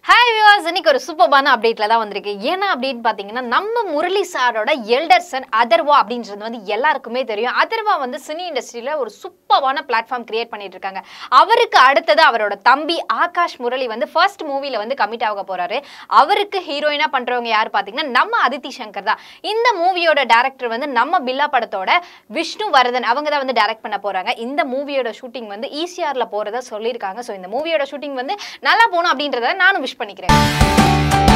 hi viewers இன்னைக்கு ஒரு சூப்பர்பான அப்டேட்ல தான் வந்திருக்கு ஏன்னா அப்படின்னு பார்த்தீங்கன்னா நம்ம முரளி சாரோட எல்டர் சன் அதர்வா அப்படின்றது வந்து எல்லாருக்குமே தெரியும் அதர்வா வந்து சினி இண்டஸ்ட்ரியில ஒரு சூப்பர்பான பிளாட்ஃபார்ம் கிரியேட் பண்ணிட்டு இருக்காங்க அவருக்கு அடுத்தது அவரோட தம்பி ஆகாஷ் முரளி வந்து ஃபர்ஸ்ட் மூவில வந்து கமிட் ஆக போறாரு அவருக்கு ஹீரோயினா பண்றவங்க யார் பார்த்தீங்கன்னா நம்ம அதித்தி சங்கர் தான் இந்த மூவியோட டேரக்டர் வந்து நம்ம பில்லா படத்தோட விஷ்ணு வரதன் அவங்க தான் வந்து டைரக்ட் பண்ண போறாங்க இந்த மூவியோட ஷூட்டிங் வந்து ஈசிஆர்ல போறதா சொல்லியிருக்காங்க ஸோ இந்த மூவியோட ஷூட்டிங் வந்து நல்லா போகணும் அப்படின்றத நானும் விஷ் பண்ணிக்கிறேன்